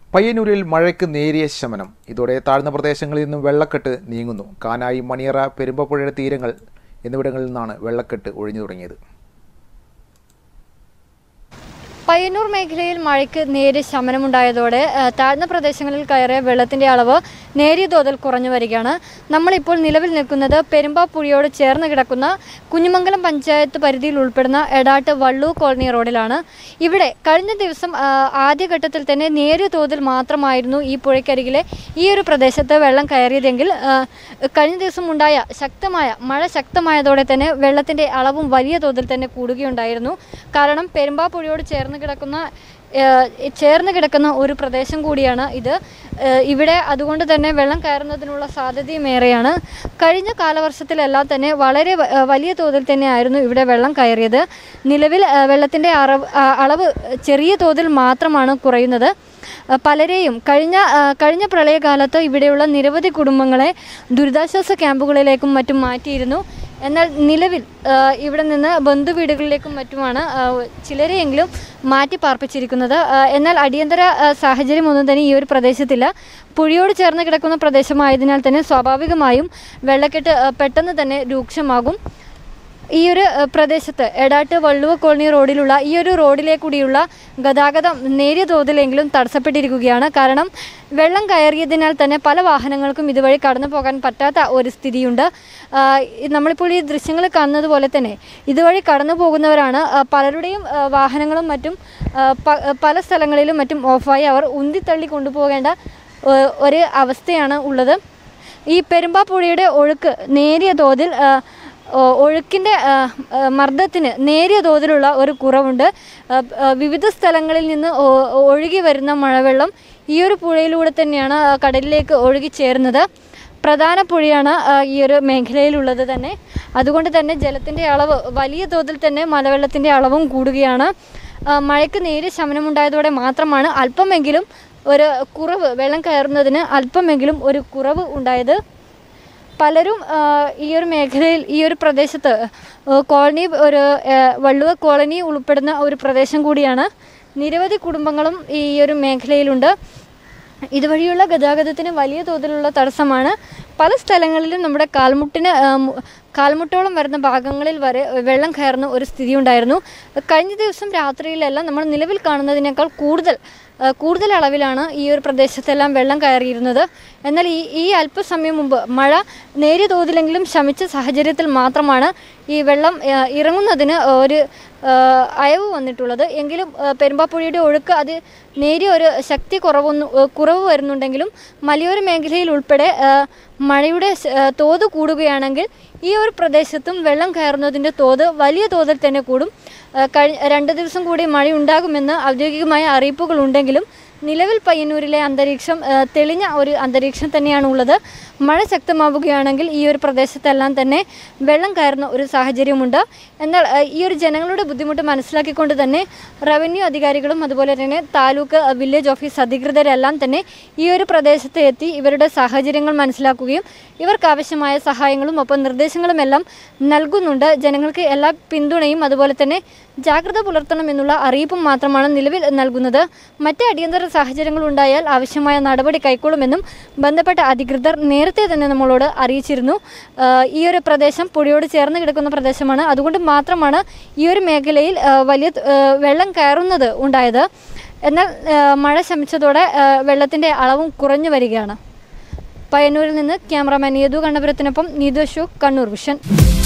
പയ്യന്നൂരിൽ മഴയ്ക്ക് നേരിയ ശമനം ഇതോടെ താഴ്ന്ന പ്രദേശങ്ങളിൽ നിന്നും വെള്ളക്കെട്ട് നീങ്ങുന്നു കാനായി മണിയറ പെരുമ്പപ്പുഴയുടെ തീരങ്ങൾ എന്നിവിടങ്ങളിൽ നിന്നാണ് വെള്ളക്കെട്ട് ഒഴിഞ്ഞു തുടങ്ങിയത് പയ്യന്നൂർ മേഖലയിൽ മഴയ്ക്ക് നേരിയ ശമനമുണ്ടായതോടെ ആ, താഴ്ന്ന പ്രദേശങ്ങളിൽ കയറിയ വെള്ളത്തിന്റെ അളവ് നേരിയ തോതിൽ കുറഞ്ഞു വരികയാണ് നമ്മളിപ്പോൾ നിലവിൽ നിൽക്കുന്നത് പെരുമ്പാപ്പുഴയോട് ചേർന്ന് കിടക്കുന്ന കുഞ്ഞുമംഗലം പഞ്ചായത്ത് പരിധിയിൽ ഉൾപ്പെടുന്ന എടാട്ട് വള്ളൂർ കോളനി റോഡിലാണ് ഇവിടെ കഴിഞ്ഞ ദിവസം ആ, ആദ്യഘട്ടത്തിൽ തന്നെ നേരിയ തോതിൽ മാത്രമായിരുന്നു ഈ പുഴയ്ക്കരികിലെ ഈ ഒരു പ്രദേശത്ത് വെള്ളം കയറിയതെങ്കിൽ ആ, കഴിഞ്ഞ ദിവസം ഉണ്ടായ ശക്തമായ മഴ ശക്തമായതോടെ തന്നെ വെള്ളത്തിന്റെ അളവും വലിയ തോതിൽ തന്നെ കൂടുകയുണ്ടായിരുന്നു കാരണം പെരുമ്പാപ്പുഴയോട് ചേർന്ന് കിടക്കുന്ന ഏഹ്, ചേർന്ന് കിടക്കുന്ന ഒരു പ്രദേശം കൂടിയാണ് ഇത് ഏഹ്, ഇവിടെ അതുകൊണ്ട് തന്നെ വെള്ളം കയറുന്നതിനുള്ള സാധ്യതയും ഏറെയാണ് കഴിഞ്ഞ കാലവർഷത്തിലെല്ലാം തന്നെ വളരെ വ- ഏഹ്, വലിയ തോതിൽ തന്നെയായിരുന്നു ഇവിടെ വെള്ളം കയറിയത് നിലവിൽ ഏഹ്, വെള്ളത്തിൻ്റെ അറവ് ആ, അളവ് ചെറിയ തോതിൽ മാത്രമാണ് കുറയുന്നത് അഹ് പലരെയും കഴിഞ്ഞ അഹ് കഴിഞ്ഞ പ്രളയകാലത്ത് ഇവിടെയുള്ള നിരവധി കുടുംബങ്ങളെ ദുരിതാശ്വാസ ക്യാമ്പുകളിലേക്കും മറ്റും മാറ്റിയിരുന്നു എന്നാൽ നിലവിൽ അഹ് ഇവിടെ നിന്ന് ബന്ധുവീടുകളിലേക്കും മറ്റുമാണ് അഹ് ചിലരെയെങ്കിലും മാറ്റി പാർപ്പിച്ചിരിക്കുന്നത് അഹ് എന്നാൽ അടിയന്തര അഹ് സാഹചര്യമൊന്നും തന്നെ ഈ ഒരു പ്രദേശത്തില്ല പുഴയോട് ചേർന്ന് കിടക്കുന്ന പ്രദേശമായതിനാൽ തന്നെ സ്വാഭാവികമായും വെള്ളക്കെട്ട് അഹ് പെട്ടെന്ന് തന്നെ രൂക്ഷമാകും ഈ ഒരു ഏഹ്, പ്രദേശത്ത് എടാട്ട് വള്ളുവ കോളനി റോഡിലുള്ള ഈ ഒരു റോഡിലെ കൂടിയുള്ള ഗതാഗതം നേരിയ തോതിലെങ്കിലും തടസ്സപ്പെട്ടിരിക്കുകയാണ് കാരണം വെള്ളം കയറിയതിനാൽ തന്നെ പല വാഹനങ്ങൾക്കും ഇതുവഴി കടന്നു പോകാൻ പറ്റാത്ത ഒരു സ്ഥിതിയുണ്ട് ആഹ്, ഈ നമ്മളിപ്പോൾ ഈ ദൃശ്യങ്ങൾ കാണുന്നത് പോലെ തന്നെ ഇതുവഴി കടന്നു പോകുന്നവരാണ് ആഹ്, പലരുടെയും ആഹ്, വാഹനങ്ങളും മറ്റും ആഹ്, പ- പല സ്ഥലങ്ങളിലും മറ്റും ഓഫായി അവർ ഉന്തിത്തള്ളി കൊണ്ടുപോകേണ്ട ഏഹ്, ഒരു അവസ്ഥയാണ് ഉള്ളത് ഈ പെരുമ്പാപ്പുഴയുടെ ഒഴുക്ക് നേരിയ തോതിൽ ആ, ഒ- ഒഴുക്കിൻ്റെ ആ, ആ, മർദ്ദത്തിന് നേരിയ തോതിലുള്ള ഒരു കുറവുണ്ട് ആ, ആ, വിവിധ സ്ഥലങ്ങളിൽ നിന്ന് ഒ- ഒഴുകി വരുന്ന മഴവെള്ളം ഈ ഒരു പുഴയിലൂടെ തന്നെയാണ് ആ, കടലിലേക്ക് ഒഴുകി ചേരുന്നത് പ്രധാന പുഴയാണ് ആ, ഈ ഒരു മേഖലയിലുള്ളത് തന്നെ അതുകൊണ്ട് തന്നെ ജലത്തിൻ്റെ അളവ് വലിയ തോതിൽ തന്നെ മലവെള്ളത്തിൻ്റെ അളവും കൂടുകയാണ് ആ, മഴയ്ക്ക് നേരിയ ശമനമുണ്ടായതോടെ മാത്രമാണ് അല്പമെങ്കിലും ഒരു കുറവ് വെള്ളം കയറുന്നതിന് അല്പമെങ്കിലും ഒരു കുറവ് ഉണ്ടായത് പലരും ആ, ഈ ഒരു മേഖലയിൽ ഈ ഒരു പ്രദേശത്ത് ആ, കോളനി ഒരു ആ, വള്ളുവ കോളനി ഉൾപ്പെടുന്ന ഒരു പ്രദേശം കൂടിയാണ് നിരവധി കുടുംബങ്ങളും ഈ ഒരു മേഖലയിലുണ്ട് ഇതുവഴിയുള്ള ഗതാഗതത്തിന് വലിയ തോതിലുള്ള തടസ്സമാണ് പല സ്ഥലങ്ങളിലും നമ്മുടെ കാൽമുട്ടിന് ആ, മു- കാൽമുട്ടോളം വരുന്ന ഭാഗങ്ങളിൽ വരെ വെള്ളം കയറുന്ന ഒരു സ്ഥിതി ഉണ്ടായിരുന്നു കഴിഞ്ഞ ദിവസം രാത്രിയിലെല്ലാം നമ്മൾ നിലവിൽ കാണുന്നതിനേക്കാൾ കൂടുതൽ ആ, കൂടുതൽ അളവിലാണ് ഈ ഒരു പ്രദേശത്തെല്ലാം വെള്ളം കയറിയിരുന്നത് എന്നാൽ ഈ ഈ അല്പസമയം മുമ്പ് മഴ നേരിയ തോതിലെങ്കിലും ശമിച്ച സാഹചര്യത്തിൽ മാത്രമാണ് ഈ വെള്ളം ആ, ഇറങ്ങുന്നതിന് ഒരു ആ, അയവ് വന്നിട്ടുള്ളത് എങ്കിലും ആ, പെരുമ്പാപ്പുഴയുടെ ഒഴുക്ക് അത് നേരിയ ഒരു ശക്തി കുറവൊന്നും ആ, കുറവ് വരുന്നുണ്ടെങ്കിലും മലയോര മേഖലയിൽ ഉൾപ്പെടെ ആ, മഴയുടെ ശ- ആ, തോത് കൂടുകയാണെങ്കിൽ ഈ ഒരു പ്രദേശത്തും വെള്ളം കയറുന്നതിൻ്റെ തോത് വലിയ തോതിൽ തന്നെ കൂടും ആ, കഴി രണ്ട് ദിവസം കൂടി മഴയുണ്ടാകുമെന്ന് ഔദ്യോഗികമായ അറിയിപ്പുകൾ ഉണ്ടെങ്കിലും നിലവിൽ പയ്യന്നൂരിലെ അന്തരീക്ഷം ആ, തെളിഞ്ഞ ഒരു അന്തരീക്ഷം തന്നെയാണ് ഉള്ളത് മഴ ശക്തമാവുകയാണെങ്കിൽ ഈ ഒരു പ്രദേശത്തെല്ലാം തന്നെ വെള്ളം കയറുന്ന ഒരു സാഹചര്യമുണ്ട് എന്നാൽ ആ, ഈ ഒരു ജനങ്ങളുടെ ബുദ്ധിമുട്ട് മനസ്സിലാക്കിക്കൊണ്ട് തന്നെ റവന്യൂ അധികാരികളും അതുപോലെ തന്നെ താലൂക്ക് ആ, വില്ലേജ് ഓഫീസ് അധികൃതരെല്ലാം തന്നെ ഈ ഒരു പ്രദേശത്ത് എത്തി ഇവരുടെ സാഹചര്യങ്ങൾ മനസ്സിലാക്കുകയും ഇവർക്ക് ആവശ്യമായ സഹായങ്ങളും ഒപ്പം നിർദ്ദേശങ്ങളും എല്ലാം നൽകുന്നുണ്ട് ജനങ്ങൾക്ക് എല്ലാ പിന്തുണയും അതുപോലെ തന്നെ ജാഗ്രത പുലർത്തണമെന്നുള്ള അറിയിപ്പും മാത്രമാണ് നിലവിൽ നൽകുന്നത് മറ്റ് അടിയന്തര സാഹചര്യങ്ങൾ ഉണ്ടായാൽ ആവശ്യമായ നടപടി കൈക്കൊള്ളുമെന്നും ബന്ധപ്പെട്ട അധികൃതർ നേരത്തെ തന്നെ നമ്മളോട് അറിയിച്ചിരുന്നു ആഹ് ഈ ഒരു പ്രദേശം പുഴയോട് ചേർന്ന് കിടക്കുന്ന പ്രദേശമാണ് അതുകൊണ്ട് മാത്രമാണ് ഈ ഒരു മേഖലയിൽ ആഹ് വലിയ ആഹ് വെള്ളം കയറുന്നത് ഉണ്ടായത് എന്നാൽ ആഹ് മഴ ശമിച്ചതോടെ ആഹ് വെള്ളത്തിൻ്റെ അളവും കുറഞ്ഞു വരികയാണ് പയ്യന്നൂരിൽ നിന്ന് ക്യാമറാമാൻ യദു കണ്ണപുരത്തിനൊപ്പം നീതു അശോക് കണ്ണൂർ വിഷൻ